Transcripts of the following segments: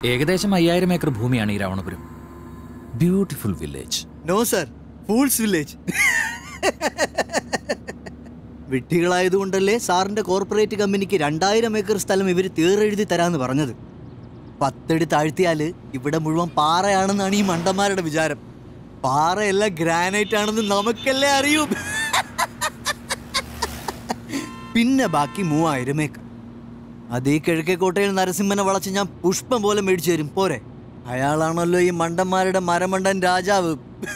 ഏകദേശം അയ്യായിരം ഏക്കർ ഭൂമിയാണ് ഈ Ravanapuram beautiful village no sir fools village വിഡ്ഢികളായതുകൊണ്ടല്ലേ സാറിന്റെ കോർപ്പറേറ്റ് കമ്പനിക്ക് രണ്ടായിരം ഏക്കർ സ്ഥലം ഇവർ തീറെഴുതി തരാന്ന് പറഞ്ഞത് പത്തടി താഴ്ത്തിയാല് ഇവിടെ മുഴുവൻ പാറയാണെന്നാണ് ഈ മണ്ടന്മാരുടെ വിചാരം പാറയല്ല ഗ്രാനൈറ്റ് ആണെന്ന് നമുക്കല്ലേ അറിയൂ പിന്നെ ബാക്കി മൂവായിരം ഏക്കർ അത് ഈ കിഴക്കേക്കോട്ടയിൽ നരസിംഹനെ വളച്ച് ഞാൻ പുഷ്പം പോലെ മേടിച്ചു തരും പോരെ അയാളാണല്ലോ ഈ മണ്ടന്മാരുടെ മരമണ്ടൻ രാജാവ്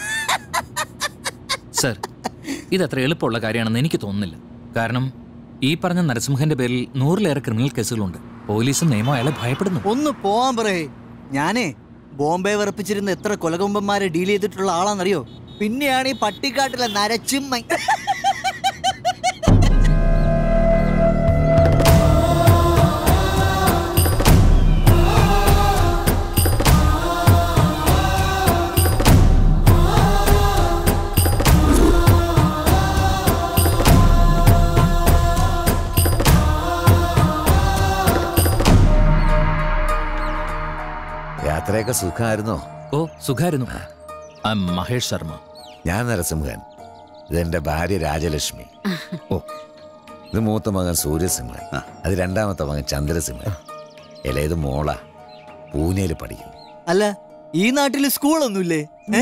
സർ ഇതത്ര എളുപ്പമുള്ള കാര്യമാണെന്ന് എനിക്ക് തോന്നുന്നില്ല കാരണം ഈ പറഞ്ഞ നരസിംഹന്റെ പേരിൽ നൂറിലേറെ ക്രിമിനൽ കേസുകളുണ്ട് പോലീസും നിയമം അയാളെ ഭയപ്പെടുന്നു ഒന്ന് പോവാൻ പറയേ ഞാനേ ബോംബെ വിറപ്പിച്ചിരുന്ന എത്ര കൊലകൊമ്പന്മാരെ ഡീൽ ചെയ്തിട്ടുള്ള ആളാന്നറിയോ പിന്നെയാണ് ഈ പട്ടിക്കാട്ടിലെ നരച്ചിമ്മ യാത്രയൊക്കെ സുഖമായിരുന്നോ ഓ സുഖായിരുന്നു ഐ എം മഹേഷ് ശർമ്മ ഞാൻ നരസിംഹൻ ഇതെന്റെ ഭാര്യ രാജലക്ഷ്മി ഓ ഇത് മൂത്ത മകൻ സൂര്യസിംഹൻ അത് രണ്ടാമത്തെ മകൻ ചന്ദ്രസിംഹൻ ഇളയത് മോള പൂനെയിൽ പഠിക്കും അല്ല ഈ നാട്ടിൽ സ്കൂളൊന്നുമില്ലേ ഏ?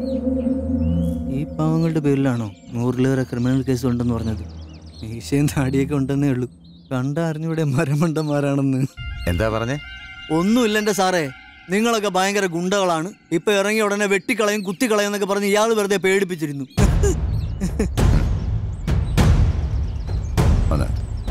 ഈ പാവങ്ങളുടെ പേരിലാണോ നൂറിലേറെ ക്രിമിനൽ കേസ് ഉണ്ടെന്ന് പറഞ്ഞത് മീശയും താടിയൊക്കെ ഉണ്ടെന്നേ ഉള്ളൂ കണ്ടറിഞ്ഞൂടെ മരമണ്ടന്മാരാണെന്ന് എന്താ പറഞ്ഞേ ഒന്നുമില്ല എന്റെ സാറേ നിങ്ങളൊക്കെ ഭയങ്കര ഗുണ്ടകളാണ് ഇപ്പൊ ഇറങ്ങിയ ഉടനെ വെട്ടിക്കളയും കുത്തിക്കളയും എന്നൊക്കെ പറഞ്ഞ് ഇയാൾ വെറുതെ പേടിപ്പിച്ചിരുന്നു വന്ന്.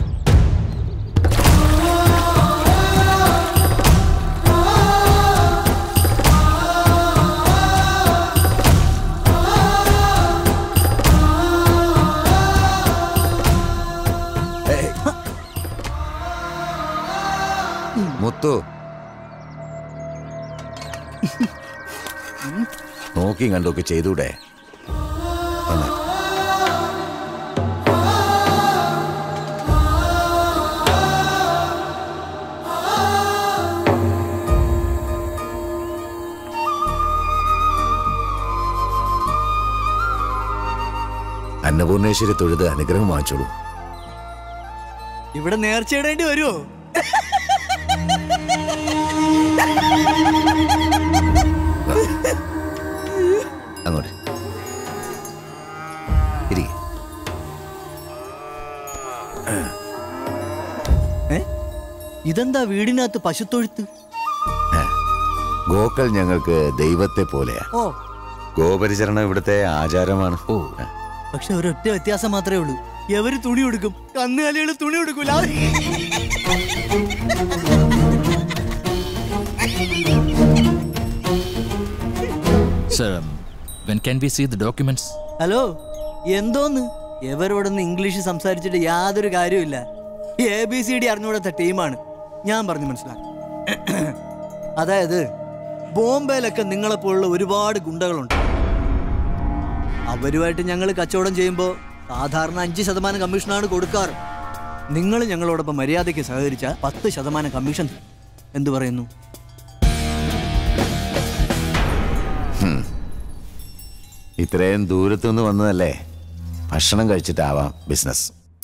ഏയ്. മുത്തു നോക്കിയും കണ്ടൊക്കെ ചെയ്തൂടെ വന്ന്. അന്നപൂർണേശ്വരി തൊഴുത് അനുഗ്രഹം വാങ്ങിച്ചോളൂ ഇവിടെ നേർച്ചയിടേണ്ടി വരുമോ അങ്ങോട്ട് ഇരിക്കെ ഏ ഇതെന്താ വീടിനകത്ത് പശുത്തൊഴുത്ത് ഗോക്കൾ ഞങ്ങൾക്ക് ദൈവത്തെ പോലെയാ ഓ ഗോപരിചരണം ഇവിടുത്തെ ആചാരമാണ് ഓ പക്ഷെ ഒരൊറ്റ വ്യത്യാസം മാത്രമേ ഉള്ളൂ എവര് തുണി കൊടുക്കും കന്നുകാലികൾ തുണി കൊടുക്കൂല sir when can be see the documents hello എന്തോന്ന് എവരോടൊന്ന് ഇംഗ്ലീഷ് സംസാരിച്ചിട്ട് യാതൊരു കാര്യമില്ല എ ബി സി ഡി അറിഞ്ഞുകൂടാത്ത ടീമാണ് ഞാൻ പറഞ്ഞു മനസ്സിലാക്കി അതായത് ബോംബെയിലൊക്കെ നിങ്ങളെപ്പോലുള്ള ഒരുപാട് ഗുണ്ടകളുണ്ട് അവരുമായിട്ട് ഞങ്ങൾ കച്ചവടം ചെയ്യുമ്പോൾ സാധാരണ അഞ്ച് ശതമാനം കമ്മീഷനാണ് കൊടുക്കാറ് നിങ്ങൾ ഞങ്ങളോടൊപ്പം മര്യാദയ്ക്ക് സഹകരിച്ച പത്ത് ശതമാനം കമ്മീഷൻ എന്തു പറയുന്നു ഇത്രയും ദൂരത്തുനിന്ന് വന്നതല്ലേ ഭക്ഷണം കഴിച്ചിട്ടാവാം ബിസിനസ്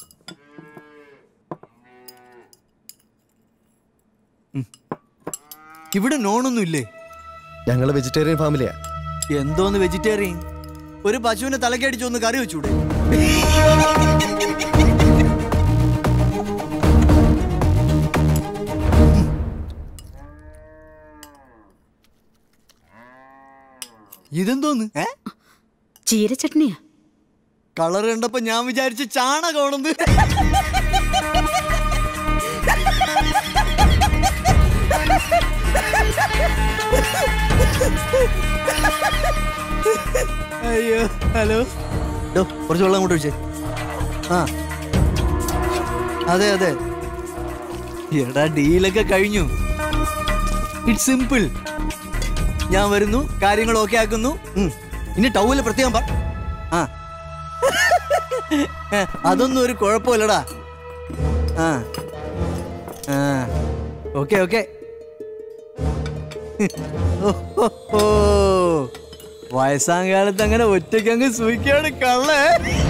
ഇവിടെ നോണൊന്നും ഇല്ലേ ഞങ്ങൾ വെജിറ്റേറിയൻ ഫാമിലിയാ എന്തോന്ന് വെജിറ്റേറിയൻ ഒരു പശുവിനെ തലക്കടിച്ച് ഒന്ന് കറി വെച്ചൂടെ ഇതെന്തോന്ന് ഏ ചീരച്ചട്നിയാ കളർ കണ്ടപ്പോ ഞാൻ വിചാരിച്ച് ചാണകമാണെന്ന് അയ്യോ ഹലോ ഡോ കുറച്ച് വെള്ളം അങ്ങോട്ട് ഒഴിച്ചേ ആ അതെ അതെ എടാ ഡീലൊക്കെ കഴിഞ്ഞു ഇറ്റ്സ് സിമ്പിൾ ഞാൻ വരുന്നു കാര്യങ്ങൾ ഓക്കെ ആക്കുന്നു ഉം. ഇനി ടൗല് പ്രത്യേകം പറ ആ അതൊന്നും ഒരു കുഴപ്പമില്ലടാ ആ ആ ഓക്കെ ഓക്കെ വയസ്സാം കാലത്ത് അങ്ങനെ ഒറ്റയ്ക്ക് അങ്ങ് സൂയിക്കാണ് കള്ളേ